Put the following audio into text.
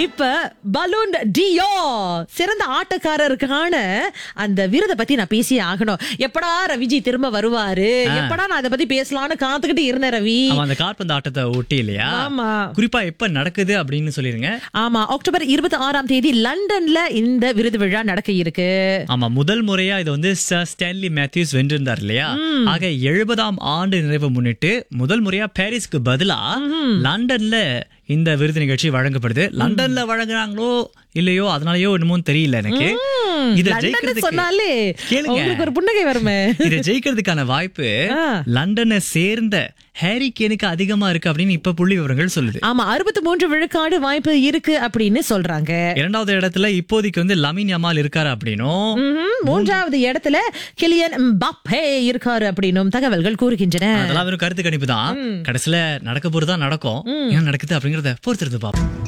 இப்ப balloon deo சிறந்த ஆட்டக்காரருக்கான அந்த விருதை பத்தி நான் பேசியே ஆகணும் எப்படா ரவிஜி திரும்ப வருவாரு எப்படா நான் அதை பத்தி பேசலாம்னு காத்துக்கிட்டு இருந்தேன் ரவி ஆமா அந்த காற்பந்து ஆட்டத்தை ஒட்டி இல்லையா ஆமா. குறிப்பா எப்ப நடக்குது அப்படின்னு சொல்லிருங்க ஆமா அக்டோபர் இருபத்தி ஆறாம் தேதி லண்டன்ல இந்த விருது விழா நடக்க இருக்கு ஆமா முதல் முறையா இது வந்து சர் ஸ்டான்லி மேத்யூஸ் வென்றிருந்தார் இல்லையா ஆக எழுபதாம் ஆண்டு நிறைவை முன்னிட்டு முதல் முறையா பாரிஸ்க்கு பதிலா லண்டன்ல இந்த விருது நிகழ்ச்சி வழங்கப்படுது லண்டன்ல வழங்குறாங்களோ இல்லையோ அதனாலயோ என்னமோ தெரியல எனக்கு இத லண்டன்னு ஜெயிக்கிறதுக்கு சொன்னாலே கேளுங்க. உங்களுக்கு ஒரு புன்னகை வருமே இத ஜெயிக்கிறதுக்கான வாய்ப்பு ஆ. லண்டனை சேர்ந்த ஹாரி கேனுக்கு அதிகமா இருக்கு அப்படின்னு இப்ப புள்ளி விவரங்கள் சொல்லுது ஆமா அறுபத்தி மூன்று விழுக்காடு வாய்ப்பு இருக்கு அப்படின்னு சொல்றாங்க இரண்டாவது இடத்துல இப்போதைக்கு வந்து லமின் யமால் இருக்காரு அப்படின்னும் ம்ஹும். மூன்றாவது இடத்துல கிலியன் பப்பே இருக்காரு அப்படின்னும் தகவல்கள் கூறுகின்றன அதெல்லாம் வெறும் கருத்து கணிப்பு தான் கடைசியில நடக்க போறதுதான் நடக்கும் என்ன நடக்குது அப்படிங்கறத பொறுத்திருந்து பார்ப்போம்